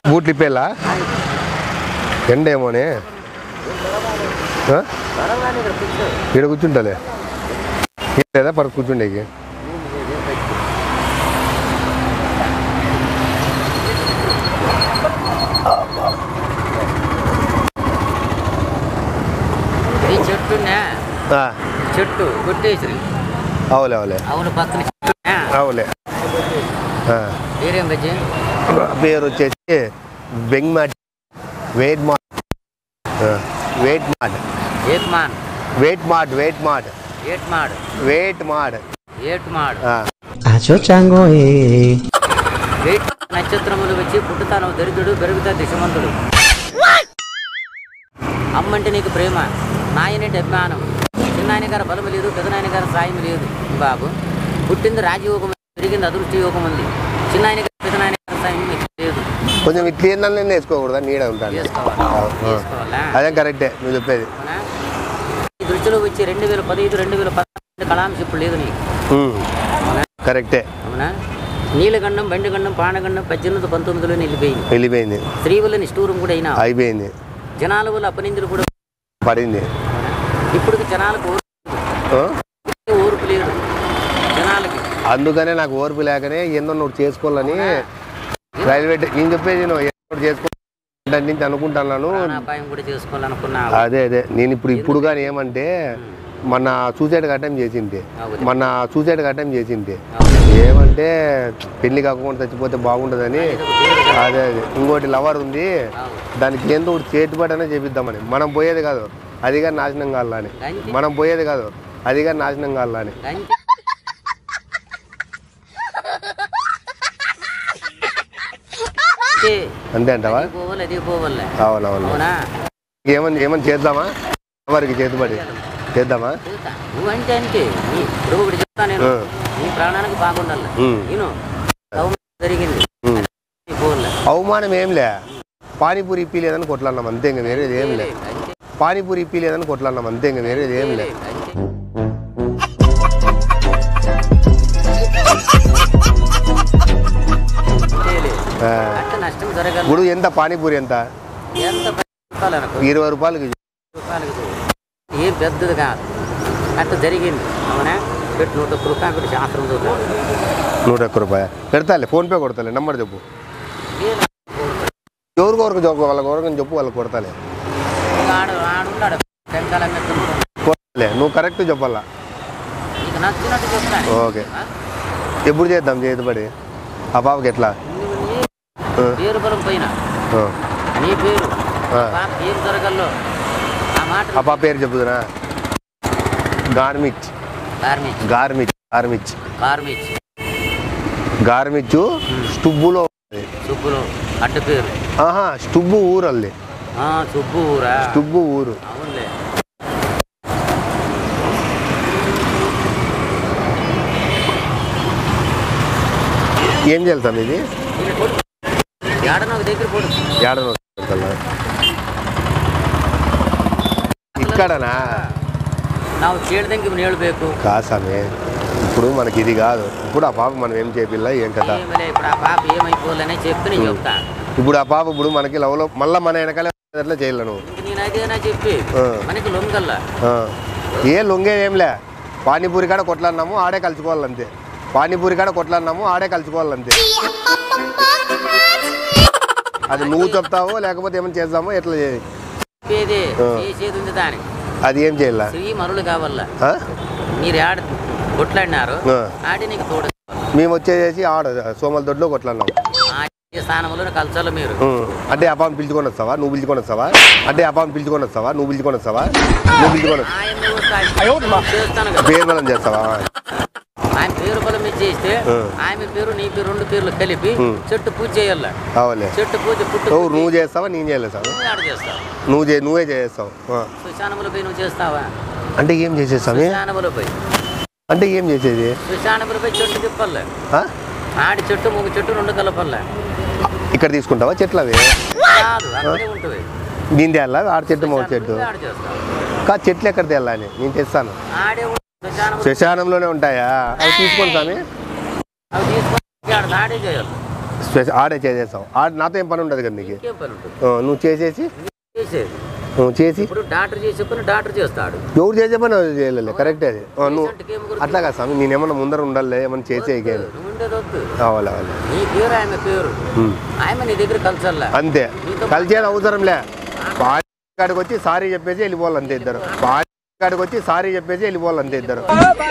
బూట్లు ఇప్పేలా ఎండేమోనే ఆ? ఈడ కూర్చుంటాలే ఈడ లేదా పడ కూర్చుండేకి ఈ చెట్టునే ఆ, చెట్టు కొట్టేసి అవులే అవులే అవును పక్కన చెట్టునే అవులే ఆ. వేరేం బజ్జి పేరు వచ్చేసి బెంగ్ మ్యాట్ వెయిట్ మార్ట్ వెయిట్ మార్ట్ ఏట్ మాన్ వెయిట్ మార్ట్ వెయిట్ మార్ట్ ఏట్ మాడు వెయిట్ మార్ట్ ఏట్ మాడు Acho chango eh. వెయిట్ నక్షత్రములు వచ్చి పుట్టుతాను దరిద్రుడు పెరుగుతా దిశమంతుడు అమ్మంటే నీకు ప్రేమ నాయనంటే అభిమానం చిన్నాయన గారి బలం లేదు పెదనాయన గారి సాయం లేదు బాబు పుట్టింది రాజయోగం పెరిగింది అదృష్ట యోగం ఉంది చిన్నాయన గారి పెదనాయన గారి సాయం మీకు లేదు కొంచెం ఇట్లా ఏందన్నా వేసుకోకూడదా నీడ ఉంటాను చేసుకోవాలి చేసుకోవాలా అదే కరెక్టే నువ్వు చెప్పేది అవునా? ఈ దృష్టిలో వచ్చి రెండు వేల పదహైదు రెండు వేల పదహారు కళాంశం ఇప్పుడు లేదు నీకు ఉమ్, అవునా కరెక్టే అవునా నీలగండం బండిగండం పానగండం పద్దెనిమిది పంతొమ్మిదిలో నిలిపోయింది వెళ్ళిపోయింది స్త్రీ వల్ల నిష్ఠూరం కూడా అయినా అయిపోయింది జనాల వల్ల అపనిందులు కూడా పడింది ఇప్పుడు జనాలకు ఓర్పు ఆ? ఓర్పు లేదు జనాలకి అందుకనే నాకు ఓర్పు లేకనే ఎన్నో నువ్వు చేసుకోవాలని రైల్వే టే- నేను చెప్పేది నువ్వు ఎన్నో చేసుకోవాలని నుంచి అనుకుంటున్నాను ప్రాణాపాయం కూడా చేసుకోవాలనుకున్నా అదే అదే నేను ఇప్పుడు ఇప్పుడు కానీ ఏమంటే మొన్న సూసైడ్ అటెంప్ట్ చేసింది అవును. మొన్న సూసైడ్ అటెంప్ట్ చేసింది అవును. ఏమంటే పెళ్లి కాకుండా చచ్చిపోతే బాగుంటుందని అదే అదే ఇంకోటి లవర్ ఉంది అవును. దానికి ఏందో ఒకటి చేతిపాటనే చేపిద్దామని మనం పోయేది కాదు అదిగా నాశనం కావాలని గంజి మనం పోయేది కాదు అదిగా నాశనం కావాలని గంజి ఏ, అంతే అంటావా అది పోవాలి అది పోవాలి అవునవును అవునా ఏమని ఏమని చేద్దామా వారికి చేతుబడి చేద్దామా చూస్తా. నువ్వంటే అంతే నీ ఇప్పుడు ఒకటి చెప్తా నేను ఆ. నీ ప్రాణానికి బాగుండాలి ఉమ్. నేను అవమానం జరిగింది ఉమ్. నీ పోవాలి అవమానం ఏంలే పానీపూరి ఇప్పి లేదని కొట్లాడినాం అంతే ఇంకా వేరేది ఏం లే అంతే పానీపూరి ఇప్పి లేదని కొట్లాడినాం అంతే ఇంకా వేరేది ఏం లే అంతే అంతేలే. ఆ. అట్ట నష్టం జరగదు ఇప్పుడు ఎంత పానీపూరి ఎంత ఎంత రూపాయలకు ఇరవై రూపాయలకి రూపాయలకు ఏం పెద్దది కాదు అట్ట జరిగింది అవునా పెట్టి నూట ఒక్క రూపాయలు పెట్టి శాస్త్రం చూద్దాం నూట ఒక్క రూపాయ పెడతాలే ఫోన్పే కొడతాలే నెంబర్ చెప్పు ఎవరికి వరకు చెప్పు వాళ్ళకి వరకు చెప్పు వాళ్ళకి కొడతాలే ఆడు ఆడున్నాడు వెనకాల మెత్తున్నాడు కొడతాలే నువ్వు కరెక్ట్ చెప్పాలా నీకు నచ్చినట్టు చెప్తాను ఓకే ఎప్పుడు చేద్దాం చేతుబడి ఆ పాపకి ఎట్లా నువ్వు నీ ఆ, పేరు బలం పైన ఆ. నీ పేరు ఆ. ఆ పేరు జరగల్లో ఆ మాట ఆ పాప పేరు చెప్పుదునా గార్మిచ్ కార్మిక్ గార్మిచ్ గార్మిచ్ కార్మిక్ గార్మిచ్ స్టుబ్బులో ఉంది. సుబ్బులు అడ్డ పేరు ఆహా స్టుబ్బు ఊరు అల్లి ఆ, సుబ్బు ఊరా స్టుబ్బు ఊరు అవునులే ఏం చేస్తాం ఇది ఏడనో ఒక దగ్గర పోడు ఏడనో ఇక్కడనా ನಾವು ಕೇಳ್ದಂಗೆ ಇವ್ನು ಹೇಳ್ಬೇಕು కాసామే ఇప్పుడు మనకి ఇది కాదు ఇప్పుడు ఆ పాప మనం ఏం చేపిల్ల ఏం కదా ఏమిలే ఇప్పుడు ఆ పాప ఏమైపోవాలనే చెప్పి నేను చెప్తా ఇప్పుడు ఆ పాప ఇప్పుడు మనకి లవ్లో మళ్ళీ మన వెనకాలే ఎట్లా చేయాలి నువ్వు ఇంక నేను అదేనా చెప్పి ఆ. మనకి లొంగల్లా ఆ. ఏ లొంగే ఏంలే పానీపూరి కాడ కొట్లాడినాము ఆడే కలుసుకోవాలంతే పానీపూరి కాడ కొట్లాడినాము ఆడే కలుసుకోవాలంతే అది నువ్వు చెప్తావో లేకపోతే ఏమైనా చేద్దామో ఎట్లా చేయి చెప్పేది ఆ. చేసేది ఉంది దాని అది ఏం చేయాల స్త్రీ మనులు కావాలా ఆ? మీరు ఆడ కొట్లాడినారు ఆ. ఆడి నీకు తోడు మేము వచ్చేసి ఆడ సోమల దొడ్లో కొట్లాడినాం ఆ స్థానంలో కలచాలి మీరు ఉం. అంటే ఆ పాపం పిలుచుకొని వస్తావా నువ్వు పిలుచుకొని వస్తావా అంటే ఆ పాపం పిలుచుకొని వస్తావా నువ్వు పిలుచుకొని వస్తావా నువ్వు పిలుచుకొని వస్తావా? ఆయన వస్తాడు. చేస్తాను కదా పేరు బలం చేస్తావా ఆయన పేరు బలం ఇచ్చేస్తే ఆ. ఆమె పేరు నీ పేరు రెండు పేర్లు కలిపి ఉం. చెట్టు పూజ చేయాల అవలే చెట్టు పూజ పుట్టు నువ్వు నువ్వు చేస్తావా నేను చేయలేదు సార్ నువ్వు ఆడ చేస్తావు నువ్వు చే నువ్వే చేస్తావు ఆ. శ్మశానములపై నువ్వు చేస్తావా అంటే ఏం చేసేస్తామే శ్మశానములపై అంటే ఏం చేసేది శ్మశానములపై చెట్టు తిప్పల్లే ఆ? ఆడి చెట్టు మూగ చెట్టు రెండు కలపల్లే ఇక్కడ తీసుకుంటావా చెట్లు అవి కాదు అక్కడే ఉంటుంది దీని తేలా ఆడ చెట్టు మో చెట్టు ఆడ చేస్తావు కా చెట్లు ఎక్కడ తేలా అని నేను తెస్తాను ఆడే ఉంటుంది శ్మశానములు శ్మశానంలోనే ఉంటాయా అవి తీసుకోండి స్వామి అవి తీసుకొని ఆడ ఆడే చేయాలి స్పెషల్ ఆడే చేసేస్తావు ఆడ నాతో ఏం పని ఉండదు కదా నీకు ఇంకేం పని ఉంటుంది ఆ, నువ్వు చేసేసి చేసేది నువ్వు చేసి ఇప్పుడు డాక్టర్ చేసే పని డాక్టర్ చేస్తాడు ఎవరు చేసే పని వాళ్ళు చేయలేదు కరెక్టే అది ఆ, నువ్వు పేషెంట్కి ఏం గుర్తు? అట్లా కాదు స్వామి నేనేమన్నా ముందర ఉండాలి ఏమన్నా చేసే నువ్వు ఉండేది వద్దు కావాలి కావాలి నీ పేరు ఆమె పేరు ఉమ్. ఆమె నీ దగ్గర కల్చర్లా అంతే కలిసేది అవసరంలే పాడి కాడికి వచ్చి సారీ చెప్పేసి వెళ్ళిపోవాలి అంతే ఇద్దరు పాడి కాడికి వచ్చి సారీ చెప్పేసి వెళ్ళిపోవాలి అంతే ఇద్దరు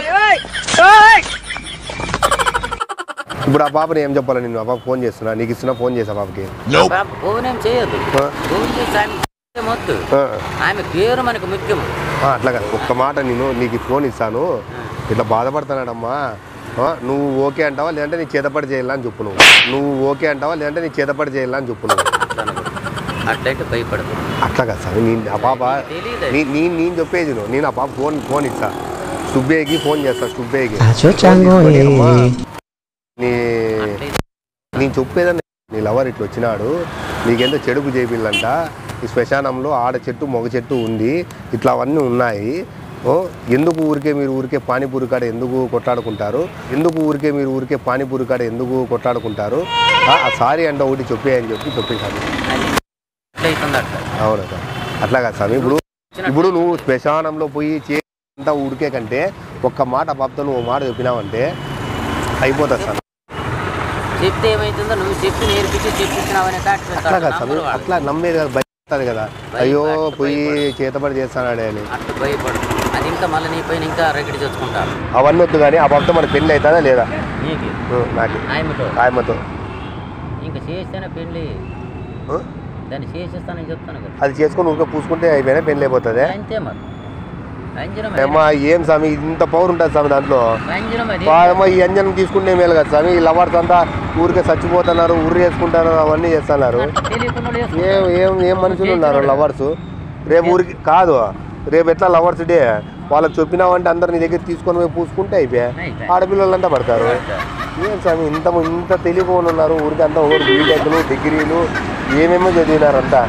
ఇప్పుడు ఆ పాపని ఏం చెప్పాలి నేను ఆ పాప ఫోన్ చేస్తున్నా నీకు ఇస్తున్నా ఫోన్ చేసా పాపకి పాప ఫోన్ ఏం చేయదు ఆ, ఫోన్ చేసి ఆమె మొద్దు ఆ, ఆమె పేరు మనకు ముఖ్యం ఆ, అట్లా కాదు ఒక్క మాట నేను నీకు ఫోన్ ఇస్తాను ఇట్లా బాధపడుతున్నాడమ్మా ఆ, నువ్వు ఓకే అంటావా లేదంటే నీ చేతపడి చేయాలని చెప్పు నువ్వు నువ్వు ఓకే అంటావా లేదంటే నీ చేతపడి చేయాలని చెప్పు నువ్వు అట్లా అనకూడదు. అట్లయితే భయపడదు అట్లా కాదు సార్ నేను ఆ పాప తెలియదు నీ నీ- నేను చెప్పేది నువ్వు నేను ఆ పాప ఫోన్ ఫోన్ ఇస్తా సుబ్బేకి ఫోన్ చేస్తా సుబ్బేకి Acho chango అమ్మా, eh. నీ అట్లయితే నేను చెప్పేదని నీ లవర్ ఇట్లా వచ్చినాడు నీకెంత చెడుపు చేపిల్లంట ఈ శ్మశానంలో ఆడ చెట్టు మొగ చెట్టు ఉంది ఇట్లా అవన్నీ ఉన్నాయి ఓ ఎందుకు ఊరికే మీరు ఊరికే పానీపూరి కాడ ఎందుకు కొట్లాడుకుంటారు ఎందుకు ఊరికే మీరు ఊరికే పానీపూరి కాడ ఎందుకు కొట్లాడుకుంటారు ఆ సారీ అంటే ఒకటి చెప్పే అని చెప్పి చెప్పేసాను అది ఎట్లయితుంది అట్లా అవునా సార్ అట్లా కాదు స్వామి ఇప్పుడు ఇప్పుడు నువ్వు శ్మశానంలో పోయి చేంతా ఉడికే కంటే ఒక్క మాట పాపతో నువ్వు మాట చెప్పినావంటే అయిపోతుంది సార్ చెప్తే ఏమైతుందో నువ్వు చెప్పి నేర్పించి చెప్పించినావనే కాటి అట్లా కాదు స్వామి అట్లా నమ్మేది కదా భయపడుతుంది కదా అయ్యో పోయి చేతబడి చేస్తానాడే అని అట్లా భయపడు అది ఇంకా మళ్ళీ నీ పైన ఇంకా రెగడి తెచ్చుకుంటారు అవన్నీ వద్దు కానీ ఆ పాపతో మన పెళ్ళి అవుతుందా లేదా నీకు ఉ, నాకు ఆయనతో ఆయమ్మతో ఇంకా చేస్తేనే పెళ్ళి ఉ? దాన్ని చేసేస్తానని చెప్తాను కదా అది చేసుకొని ఊరికే పూసుకుంటే అయిపోయినా పెళ్ళి అయిపోతుంది అంతే మరి అంజనం ఏమ్మా ఏం స్వామి ఇంత పవర్ ఉంటుంది స్వామి దాంట్లో అంజనం అది ఏమో ఈ అంజనం తీసుకుంటే మేలు కదా స్వామి ఈ లవర్స్ అంతా ఊరికే చచ్చిపోతున్నారు ఉర్రి వేసుకుంటున్నారు అవన్నీ చేస్తున్నారు తెలియకుండా వాళ్ళు ఏం వేసుకుంటారు. ఏం ఏం మనుషులు ఉన్నారు లవర్స్ రేపు ఊరికి కాదు రేపు ఎట్లా లవర్స్ డే వాళ్ళకి చెప్పినావంటే అందరు నీ దగ్గర తీసుకొని పోయి పూసుకుంటే అయిపోయా అయిపోయా. ఆడపిల్లలంతా పడతారు ఏం స్వామి ఇంత ఇంత తెలియకుండా ఉన్నారు ఊరికి అంతా ఊరు బీటెక్లు డిగ్రీలు ఏమేమో చదివినారంతా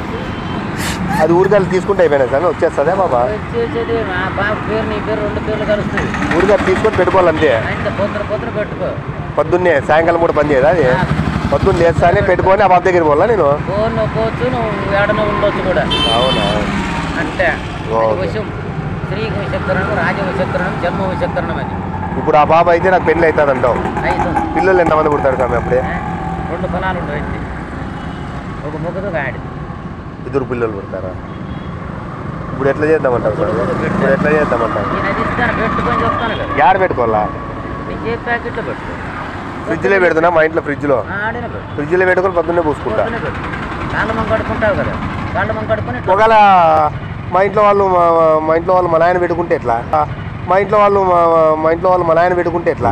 అది ఊరికి వాళ్ళు తీసుకుంటే అయిపోయినా స్వామి వచ్చేస్తుందే బాబా చేసేది మా బాబు పేరు నీ పేరు రెండు పేర్లు కలుస్తాయి ఊరికి అది తీసుకొని పెట్టుకోవాలంతే అంతే పొద్దున పొద్దున పెట్టుకో పొద్దున్నే సాయంకాలం కూడా పని చేయదా అది పొద్దున్న లేస్తానే పెట్టుకొని ఆ బాబు దగ్గర పోవాలా నేను ఫోన్ నొక్కోవచ్చు నువ్వు ఏడన ఉండొచ్చు కూడా అవునా అంటే అది ఓకే. వశం స్త్రీ వశకరణం రాజ వశకరణం జన్మ వశకరణం అది ఇప్పుడు ఆ బాబు అయితే నాకు పెళ్ళి అవుతుంది అంటావు అవుతుంది పిల్లలు ఎంతమంది పుడతారు స్వామి అప్పుడే ఆ? రెండు ఫలాలు ఉండవు అంతే ఒక మొగదు ఒక ఆడి ఇద్దరు పిల్లలు పుడతారా ఇప్పుడు ఎట్లా చేద్దామంటారు సార్ ఇప్పుడు ఎట్లా చేద్దామంటారు నేను అది ఇస్తాను పెట్టుకొని చెప్తాను కదా యాడ పెట్టుకోవాలా నీకు ఏ ప్యాకెట్లో పెట్టు ఫ్రిడ్జ్లో పెడుతున్నా మా ఇంట్లో ఫ్రిడ్జ్లో ఆడిన పెట్టు ఫ్రిడ్జ్లో పెట్టుకొని పొద్దున్నే పూసుకుంటా పొద్దునే పెట్టు కాళ్ళ మంగ కడుకుంటావు కదా కాళ్ళ మంగ కడుకొని ఇట్లా ఒకవేళ మా ఇంట్లో వాళ్ళు మా మా ఇంట్లో వాళ్ళు మా నాయన పెట్టుకుంటే ఎట్లా మా ఇంట్లో వాళ్ళు మా మా ఇంట్లో వాళ్ళు మా నాయన పెట్టుకుంటే ఎట్లా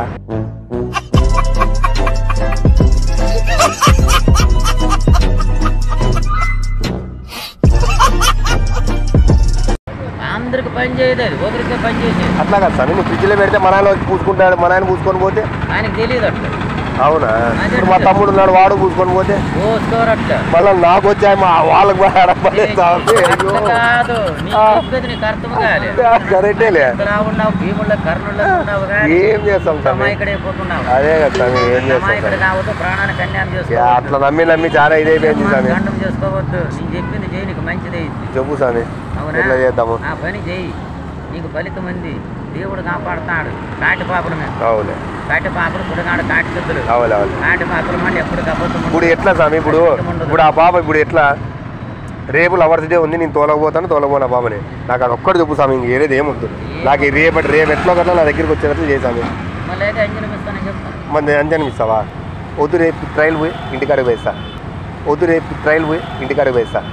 అందరికి పని చేయదు అది ఒకరికే పని చేసేది అట్లా కాదు సార్ నువ్వు ఫ్రిడ్జ్లో పెడితే మా నాయన వచ్చి పూసుకుంటాడు మా నాయన పూసుకొని పోతే ఆయనకి తెలియదు అట్లా అవునా ఇప్పుడు మా తమ్ముడు ఉన్నాడు వాడు పూసుకొని పోతే పోసుకోరు అట్లా మళ్ళీ నాకు వచ్చాయి మా వాళ్ళకి కూడా ఆడపడే సాగు. అట్లా అయ్యో. కాదు నీకు ఆ. చెప్పేది నీకు అర్థం కాలే కరెక్టేలే ఇక్కడ ఉన్నావు భీముల్లో కర్ణుల్లో ఉన్నావు కానీ ఏం చేస్తాం స్వామి అమాయకుడు అయిపోతున్నావు అదే కదా స్వామి ఏం చేస్తాం అమాయకుడు స్వామి కావద్దు ప్రాణానికి అన్యాయం యా, చేసుకోవద్దు అట్లా నమ్మి నమ్మి చాలా ఇదైపోయింది స్వామి గండం చేసుకోవద్దు నేను చెప్పింది చేయి నీకు మంచిది చెప్పు స్వామి అవునా ఎట్లా చేద్దాము ఆ పని చేయి నీకు ఫలితం ఉంది దేవుడు కాపాడుతాడు కాటి పాపలు మేము అవులే కాటి పాపలు పుడగాడు కాటి సిద్ధులు అవులే అవులే కాటి పాపలు మళ్ళీ ఎప్పుడు కబోతం ఇప్పుడు ఎట్లా స్వామి ఇప్పుడు ఇప్పుడు ఆ పాప ఇప్పుడు ఎట్లా రేపు లవర్స్ డే ఉంది నేను తోలకపోతాను తోలకపోను ఆ పాపని నాకు అది ఒక్కటి చెప్పు స్వామి ఇంక ఏరేది ఏమొద్దు నాకు ఈ రేపటి రేపు ఎట్లా కట్లా నా దగ్గరికి వచ్చేటట్లు చేసామి మళ్ళీ అయితే అంజనం ఇస్తానని చెప్తాను మన అంజనం ఇస్తావా వద్దు రేపు ట్రైల్ పోయి ఇంటికాడికి వేస్తా వద్దు రేపు ట్రైల్ పోయి ఇంటికాడికి వేస్తా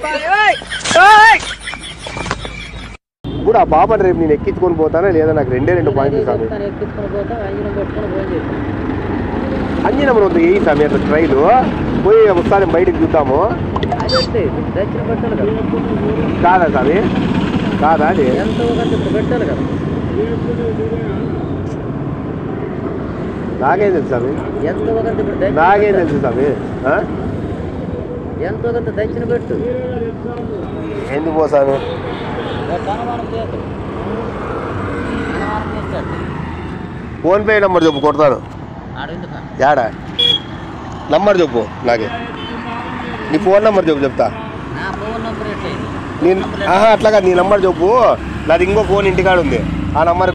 ఇప్పుడు ఆ పాపని రేపు నేను ఎక్కించుకొని పోతానా లేదా నాకు రెండే రెండు పాయింట్లు స్వామి చెప్తాను ఎక్కించుకొని పోతా అంజనం పెట్టుకొని ఫోన్ చేస్తాను అంజనం వద్దు ఏ స్వామి అట్లా ట్రైలు పోయి ఒకసారి బయటకు చూద్దాము అదే దక్షిణ పెట్టాలి కదా కాదా స్వామి కాదా అది ఎంత ఒక ఇప్పుడు పెట్టాలి కదా నాకేం తెలుసు స్వామి ఎంత ఒక ఇప్పుడు దక్షిణ నాకేం పెట్టాలి. తెలుసు స్వామి ఆ? ఎంత ఒక దక్షిణ పెట్టు ఎందుకు పో స్వామి అనుమానం చేస్తాడు అనుమానం చేస్తాడు ఫోన్పే నెంబర్ చెప్పు కొడతాను ఆడు ఎందుకు యాడా నంబర్ చెప్పు నాకే నీ ఫోన్ నెంబర్ చెప్పు చెప్తా నా ఫోన్ నంబర్ ఎట్లేదు నీ ఆహా అట్లా కాదు నీ నంబర్ చెప్పు నాది ఇంకో ఫోన్ ఇంటికాడ ఉంది ఆ నంబర్